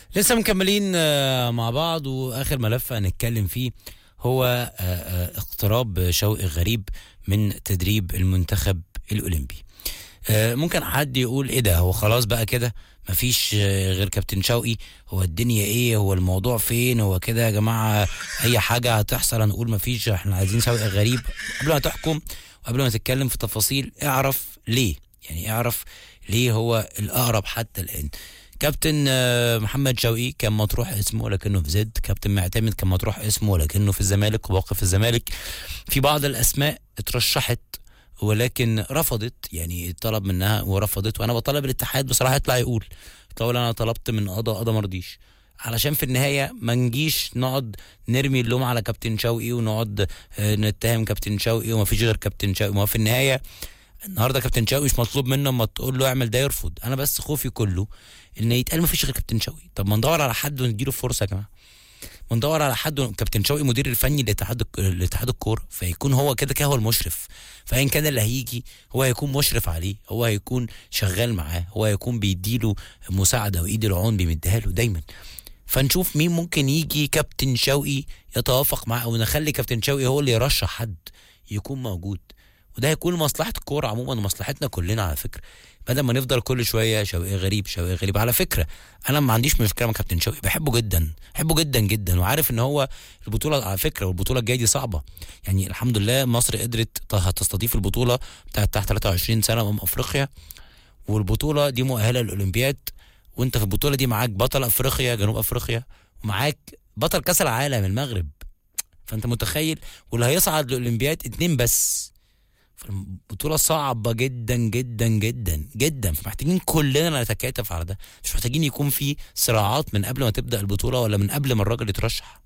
لسه مكملين آه، مع بعض واخر ملف هنتكلم فيه هو آه، آه، اقتراب شوقي غريب من تدريب المنتخب الاولمبي آه، ممكن حد يقول ايه ده هو خلاص بقى كده مفيش آه، غير كابتن شوقي هو الدنيا ايه هو الموضوع فين هو كده يا جماعه اي حاجه هتحصل هنقول مفيش احنا عايزين شوقي غريب قبل ما تحكم وقبل ما تتكلم في تفاصيل اعرف ليه يعني اعرف ليه هو الاقرب حتى الان كابتن آه، محمد شوقي كان مطروح اسمه ولكنه في زد كابتن معتمد كان مطروح اسمه ولكنه في الزمالك وباقي في الزمالك في بعض الاسماء اترشحت ولكن رفضت يعني طلب منها ورفضت وانا بطلب الاتحاد بصراحه يطلع يقول طول انا طلبت من قضا قضا مرضيش علشان في النهايه ما نجيش نقعد نرمي اللوم على كابتن شوقي ونقعد آه، نتهم كابتن شوقي وما فيش غير كابتن شوقي ما هو في النهايه النهارده كابتن شوقي مش مطلوب منه اما تقول له اعمل ده يرفض انا بس خوفي كله ان يتقال ما فيش غير كابتن شوقي طب ما ندور على حد ونديله فرصه يا جماعه وندور على حد كابتن شوقي مدير الفني لاتحاد الك- لاتحاد الكوره فيكون هو كده كده هو المشرف فايا كان اللي هيجي هو هيكون مشرف عليه هو هيكون شغال معاه هو هيكون بيديله مساعده وايد العون بيمديها له دايما فنشوف مين ممكن يجي كابتن شوقي يتوافق معاه او نخلي كابتن شوقي هو اللي يرشح حد يكون موجود وده هيكون مصلحه الكوره عموما ومصلحتنا كلنا على فكره بدل ما نفضل كل شويه شوقي غريب شوقي غريب على فكره انا ما عنديش مشكله مع كابتن شوقي بحبه جدا بحبه جدا جدا وعارف ان هو البطوله على فكره والبطوله الجايه دي صعبه يعني الحمد لله مصر قدرت ت- تستضيف البطوله بتاعت تحت 23 سنه امم افريقيا والبطوله دي مؤهله للاولمبياد وانت في البطوله دي معاك بطل افريقيا جنوب افريقيا ومعاك بطل كاس العالم المغرب فانت متخيل واللي هيصعد للاولمبياد اتنين بس فالبطوله صعبه جدا جدا جدا جدا فمحتاجين كلنا نتكاتف على ده مش محتاجين يكون في صراعات من قبل ما تبدا البطوله ولا من قبل ما الراجل يترشح